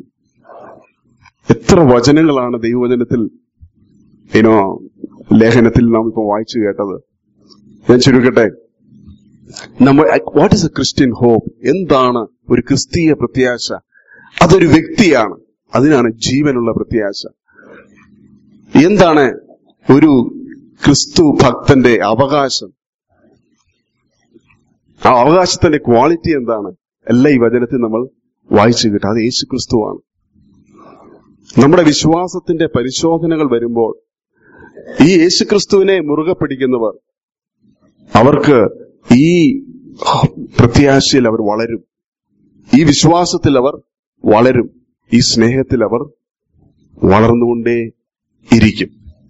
എത്ര വചനങ്ങളാണ് ദൈവവചനത്തിൽ ഏനോ ലേഖനത്തിൽ നാം ഇപ്പൊ വായിച്ചു കേട്ടത് ഞാൻ ചുരുക്കട്ടെ നമ്മൾ what is a Christian hope എന്താണ് ഒരു ക്രിസ്തീയ പ്രത്യാശ അതൊരു വ്യക്തിയാണ് അതിനാണ് ജീവനുള്ള പ്രത്യാശ എന്താണ് ഒരു ക്രിസ്തു ഭക്തന്റെ അവകാശം ആ അവകാശത്തിന്റെ ക്വാളിറ്റി എന്താണ് എല്ലാം ഈ വചനത്തിൽ നമ്മൾ വായിച്ചു കിട്ടും അത് യേശു ക്രിസ്തുവാണ് നമ്മുടെ വിശ്വാസത്തിന്റെ പരിശോധനകൾ വരുമ്പോൾ ഈ യേശുക്രിസ്തുവിനെ മുറുകെ പിടിക്കുന്നവർ അവർക്ക് ഈ പ്രത്യാശയിൽ അവർ വളരും ഈ വിശ്വാസത്തിൽ അവർ വളരും ഈ സ്നേഹത്തിൽ അവർ വളർന്നുകൊണ്ടേ ഇരിക്കും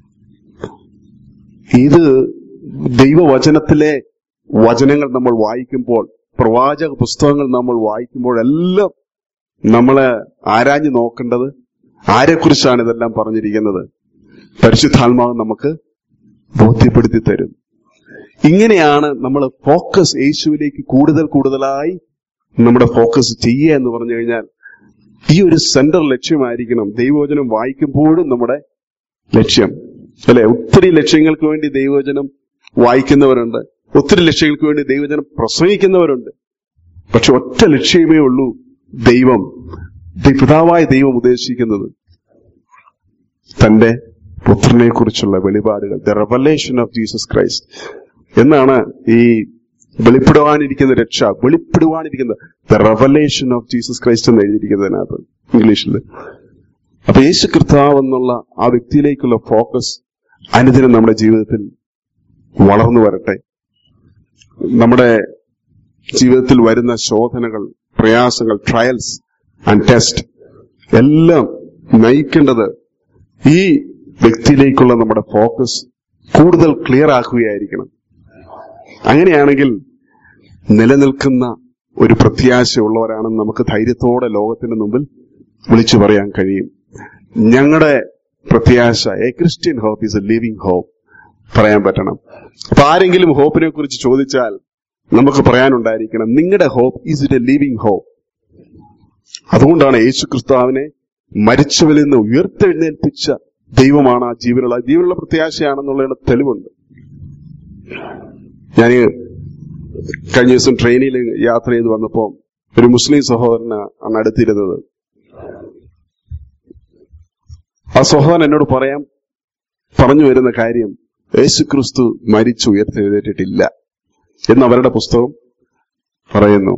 ഇത് ദൈവവചനത്തിലെ വചനങ്ങൾ നമ്മൾ വായിക്കുമ്പോൾ പ്രവാചക പുസ്തകങ്ങൾ നമ്മൾ വായിക്കുമ്പോഴെല്ലാം നമ്മളെ ആരാഞ്ഞു നോക്കേണ്ടത് ആരെക്കുറിച്ചാണ് ഇതെല്ലാം പറഞ്ഞിരിക്കുന്നത് പരിശുദ്ധാത്മാവ് നമുക്ക് ബോധ്യപ്പെടുത്തി തരും ഇങ്ങനെയാണ് നമ്മൾ ഫോക്കസ് യേശുവിലേക്ക് കൂടുതൽ കൂടുതലായി നമ്മുടെ ഫോക്കസ് ചെയ്യുക എന്ന് പറഞ്ഞു കഴിഞ്ഞാൽ ഈ ഒരു സെന്റർ ലക്ഷ്യമായിരിക്കണം ദൈവവചനം വായിക്കുമ്പോഴും നമ്മുടെ ലക്ഷ്യം അല്ലെ ഒത്തിരി ലക്ഷ്യങ്ങൾക്ക് വേണ്ടി ദൈവവചനം വായിക്കുന്നവരുണ്ട് ഒത്തിരി ലക്ഷ്യങ്ങൾക്ക് വേണ്ടി ദൈവവചനം പ്രസംഗിക്കുന്നവരുണ്ട് പക്ഷെ ഒറ്റ ലക്ഷ്യമേ ഉള്ളൂ ദൈവം ദൈ- പിതാവായ ദൈവം ഉദ്ദേശിക്കുന്നത് തന്റെ പുത്രനെ കുറിച്ചുള്ള വെളിപാടുകൾ the revelation of Jesus Christ എന്നാണ് ഈ വെളിപ്പെടുവാനിരിക്കുന്ന രക്ഷ വെളിപ്പെടുവാനിരിക്കുന്ന the revelation of Jesus Christ എന്ന് എഴുതിയിരിക്കുന്നതിനകത്ത് ഇംഗ്ലീഷിൽ അപ്പൊ യേശു കർത്താവ് എന്നുള്ള ആ വ്യക്തിയിലേക്കുള്ള ഫോക്കസ് അനുദിനം നമ്മുടെ ജീവിതത്തിൽ വളർന്നു വരട്ടെ നമ്മുടെ ജീവിതത്തിൽ വരുന്ന ശോധനകൾ പ്രയാസങ്ങൾ ട്രയൽസ് ആൻഡ് ടെസ്റ്റ് എല്ലാം നയിക്കേണ്ടത് ഈ വ്യക്തിയിലേക്കുള്ള നമ്മുടെ ഫോക്കസ് കൂടുതൽ ക്ലിയർ ആക്കുകയായിരിക്കണം അങ്ങനെയാണെങ്കിൽ നിലനിൽക്കുന്ന ഒരു പ്രത്യാശയുള്ളവരാണെന്ന് നമുക്ക് ധൈര്യത്തോടെ ലോകത്തിന്റെ മുമ്പിൽ വിളിച്ചു പറയാൻ കഴിയും ഞങ്ങളുടെ പ്രത്യാശ a Christian hope is a living hope പറയാൻ പറ്റണം അപ്പൊ ആരെങ്കിലും ഹോപ്പിനെ കുറിച്ച് ചോദിച്ചാൽ നമുക്ക് പറയാനുണ്ടായിരിക്കണം നിങ്ങളുടെ hope is it a living hope അതുകൊണ്ടാണ് യേശു ക്രിസ്താവിനെ മരിച്ചവരിൽ നിന്ന് ഉയർത്തെഴുന്നേൽപ്പിച്ച ദൈവമാണ് ആ ജീവനുള്ള ജീവനുള്ള പ്രത്യാശയാണെന്നുള്ളതിന്റെ തെളിവുണ്ട് ഞാൻ കഴിഞ്ഞ ദിവസം ട്രെയിനിൽ യാത്ര ചെയ്ത് വന്നപ്പോ ഒരു മുസ്ലിം സഹോദരന് ആണ് അടുത്തിരുന്നത് ആ സഹോദരൻ എന്നോട് പറയാൻ പറഞ്ഞു വരുന്ന കാര്യം യേശു ക്രിസ്തു മരിച്ചു ഉയർത്തെഴുന്നേറ്റിട്ടില്ല എന്ന് അവരുടെ പുസ്തകം പറയുന്നു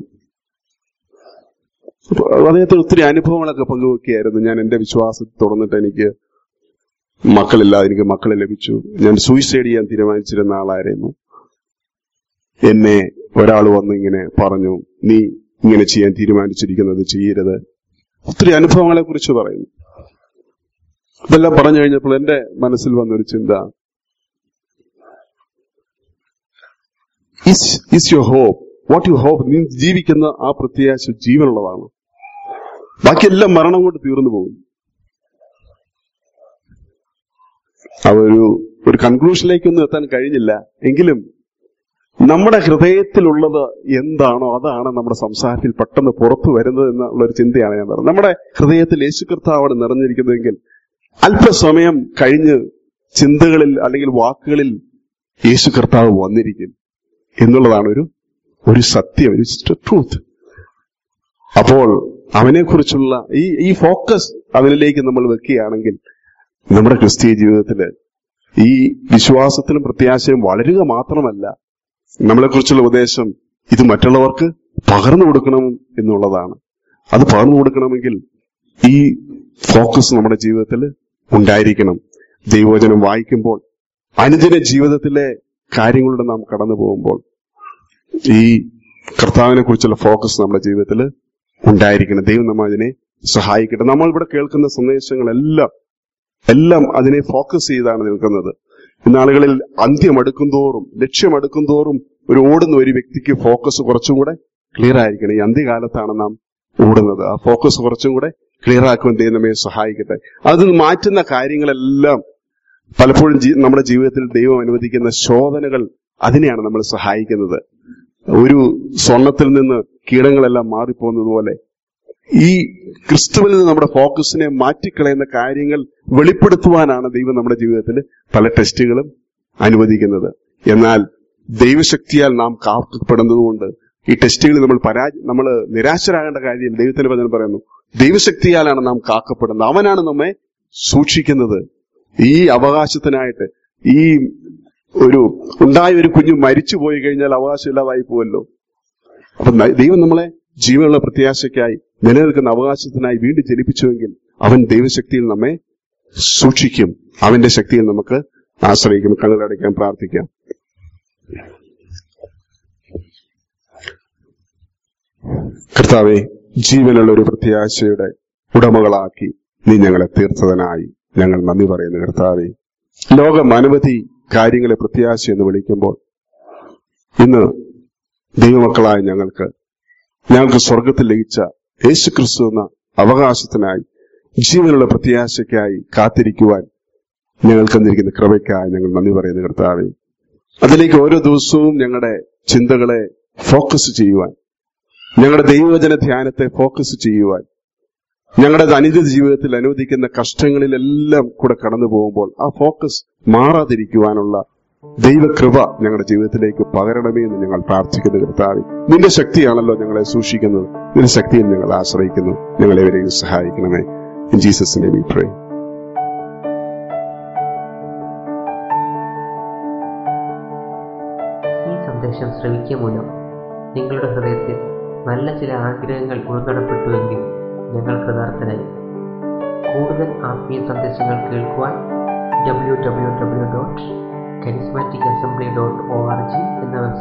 അപ്പൊ അദ്ദേഹത്തിന് ഒത്തിരി അനുഭവങ്ങളൊക്കെ പങ്കുവെക്കുകയായിരുന്നു ഞാൻ എന്റെ വിശ്വാസത്തിൽ തുടർന്നിട്ട് എനിക്ക് മക്കളില്ലാതെ എനിക്ക് മക്കളെ ലഭിച്ചു ഞാൻ സൂയിസൈഡ് ചെയ്യാൻ തീരുമാനിച്ചിരുന്ന ആളായിരുന്നു എന്നെ ഒരാൾ വന്ന് ഇങ്ങനെ പറഞ്ഞു നീ ഇങ്ങനെ ചെയ്യാൻ തീരുമാനിച്ചിരിക്കുന്നത് ചെയ്യരുത് ഒത്തിരി അനുഭവങ്ങളെ കുറിച്ച് പറയുന്നു ഇതെല്ലാം പറഞ്ഞു കഴിഞ്ഞപ്പോൾ എന്റെ മനസ്സിൽ വന്നൊരു ചിന്ത is your hope what you hope നീ ജീവിക്കുന്ന ആ പ്രത്യാശ ജീവനുള്ളതാണ് ബാക്കിയെല്ലാം മരണം കൊണ്ട് തീർന്നു പോകും ആ ഒരു ഒരു കൺക്ലൂഷനിലേക്കൊന്നും എത്താൻ കഴിഞ്ഞില്ല എങ്കിലും നമ്മുടെ ഹൃദയത്തിലുള്ളത് എന്താണോ അതാണ് നമ്മുടെ സംസാരത്തിൽ പെട്ടെന്ന് പുറത്തു വരുന്നത് എന്നുള്ള ഒരു ചിന്തയാണ് ഞാൻ പറഞ്ഞത് നമ്മുടെ ഹൃദയത്തിൽ യേശു കർത്താവാണ് നിറഞ്ഞിരിക്കുന്നതെങ്കിൽ അല്പസമയം കഴിഞ്ഞ് ചിന്തകളിൽ അല്ലെങ്കിൽ വാക്കുകളിൽ യേശു കർത്താവ് വന്നിരിക്കും എന്നുള്ളതാണ് ഒരു ഒരു സത്യം ഒരു ട്രൂത്ത് അപ്പോൾ അവനെ കുറിച്ചുള്ള ഈ ഈ ഫോക്കസ് അവനിലേക്ക് നമ്മൾ വെക്കുകയാണെങ്കിൽ നമ്മുടെ ക്രിസ്തീയ ജീവിതത്തില് ഈ വിശ്വാസത്തിലും പ്രത്യാശയും വളരുക മാത്രമല്ല നമ്മളെക്കുറിച്ചുള്ള ഉപദേശം ഇത് മറ്റുള്ളവർക്ക് പകർന്നു കൊടുക്കണം എന്നുള്ളതാണ് അത് പകർന്നു കൊടുക്കണമെങ്കിൽ ഈ ഫോക്കസ് നമ്മുടെ ജീവിതത്തിൽ ഉണ്ടായിരിക്കണം ദൈവവചനം വായിക്കുമ്പോൾ അനുദിന ജീവിതത്തിലെ കാര്യങ്ങളുടെ നാം കടന്നു പോകുമ്പോൾ ഈ കർത്താവിനെ കുറിച്ചുള്ള ഫോക്കസ് നമ്മുടെ ജീവിതത്തിൽ ഉണ്ടായിരിക്കണം ദൈവം നമ്മ അതിനെ സഹായിക്കട്ടെ നമ്മൾ ഇവിടെ കേൾക്കുന്ന സന്ദേശങ്ങളെല്ലാം എല്ലാം അതിനെ ഫോക്കസ് ചെയ്താണ് നിൽക്കുന്നത് ഇന്നാളുകളിൽ അന്ത്യം അടുക്കും തോറും ലക്ഷ്യം അടുക്കും തോറും ഒരു ഓടുന്ന ഒരു വ്യക്തിക്ക് ഫോക്കസ് കുറച്ചും കൂടെ ക്ലിയർ ആയിരിക്കണം ഈ അന്ത്യകാലത്താണ് നാം ഓടുന്നത് ആ ഫോക്കസ് കുറച്ചും കൂടെ ക്ലിയർ ആക്കുവാൻ ദൈവം നമ്മെ സഹായിക്കട്ടെ അതിൽ മാറ്റുന്ന കാര്യങ്ങളെല്ലാം പലപ്പോഴും ജീ- നമ്മുടെ ജീവിതത്തിൽ ദൈവം അനുവദിക്കുന്ന ശോധനകൾ അതിനെയാണ് നമ്മൾ സഹായിക്കുന്നത് ഒരു സ്വർണത്തിൽ നിന്ന് കീടങ്ങളെല്ലാം മാറിപ്പോകുന്നത് പോലെ ഈ ക്രിസ്തുവിൽ നിന്ന് നമ്മുടെ ഫോക്കസിനെ മാറ്റിക്കളയുന്ന കാര്യങ്ങൾ വെളിപ്പെടുത്തുവാനാണ് ദൈവം നമ്മുടെ ജീവിതത്തിൽ പല ടെസ്റ്റുകളും അനുവദിക്കുന്നത് എന്നാൽ ദൈവശക്തിയാൽ നാം കാക്കപ്പെടുന്നതുകൊണ്ട് ഈ ടെസ്റ്റുകളിൽ നമ്മൾ പരാജ നമ്മൾ നിരാശരാകേണ്ട കാര്യം ദൈവത്തിന്റെ വചനം പറയുന്നു ദൈവശക്തിയാലാണ് നാം കാക്കപ്പെടുന്നത് അവനാണ് നമ്മെ സൂക്ഷിക്കുന്നത് ഈ അവകാശത്തിനായിട്ട് ഈ ഒരു ഉണ്ടായ ഒരു കുഞ്ഞു മരിച്ചു പോയി കഴിഞ്ഞാൽ അവകാശമില്ലാതായി പോവല്ലോ അപ്പൊ ന- ദൈവം നമ്മളെ ജീവനുള്ള പ്രത്യാശയ്ക്കായി നിലനിൽക്കുന്ന അവകാശത്തിനായി വീണ്ടും ജനിപ്പിച്ചുവെങ്കിൽ അവൻ ദൈവശക്തിയിൽ നമ്മെ സൂക്ഷിക്കും അവന്റെ ശക്തിയിൽ നമുക്ക് ആശ്രയിക്കും കണ്ണുകളടയ്ക്കാൻ പ്രാർത്ഥിക്കാം കർത്താവെ ജീവനുള്ള ഒരു പ്രത്യാശയുടെ ഉടമകളാക്കി നീ ഞങ്ങളെ തീർത്തതിനായി ഞങ്ങൾ നന്ദി പറയുന്നു കർത്താവെ ലോകം അനവധി കാര്യങ്ങളെ പ്രത്യാശ എന്ന് വിളിക്കുമ്പോൾ ഇന്ന് ദൈവമക്കളായ ഞങ്ങൾക്ക് ഞങ്ങൾക്ക് സ്വർഗത്തിൽ ലഭിച്ച യേശുക്രിസ്തു എന്ന അവകാശത്തിനായി ജീവനുള്ള പ്രത്യാശയ്ക്കായി കാത്തിരിക്കുവാൻ ഞങ്ങൾക്ക് തന്നിരിക്കുന്ന കൃപയ്ക്കായി ഞങ്ങൾ നന്ദി പറയുന്നു കർത്താവെ അതിലേക്ക് ഓരോ ദിവസവും ഞങ്ങളുടെ ചിന്തകളെ ഫോക്കസ് ചെയ്യുവാൻ ഞങ്ങളുടെ ദൈവവചന ധ്യാനത്തെ ഫോക്കസ് ചെയ്യുവാൻ ഞങ്ങളുടെ അനുദിന ജീവിതത്തിൽ അനുവദിക്കുന്ന കഷ്ടങ്ങളിലെല്ലാം കൂടെ കടന്നു പോകുമ്പോൾ ആ ഫോക്കസ് മാറാതിരിക്കുവാനുള്ള ദൈവകൃപ ഞങ്ങളുടെ ജീവിതത്തിലേക്ക് പകരണമേ എന്ന് ഞങ്ങൾ പ്രാർത്ഥിക്കുന്നു കർത്താവെ നിന്റെ ശക്തിയാണല്ലോ ഞങ്ങളെ സൂക്ഷിക്കുന്നത് നിന്റെ ശക്തിയിൽ ഞങ്ങൾ ആശ്രയിക്കുന്നു ഞങ്ങളെവരെയും സഹായിക്കണമേ in Jesus name we pray ഈ സന്ദേശം സന്ദേശം ശ്രവിക്കുക മൂലം നിങ്ങളുടെ ഹൃദയത്തിൽ നല്ല ചില ആഗ്രഹങ്ങൾ ഉൾനടപ്പെട്ടുവെങ്കിൽ ഞങ്ങൾ കൃതാർത്ഥരായി കൂടുതൽ ആത്മീയ സന്ദേശങ്ങൾ കേൾക്കുവാൻ W W W dot charismatic assembly dot O R G എന്ന വെബ്സൈറ്റ്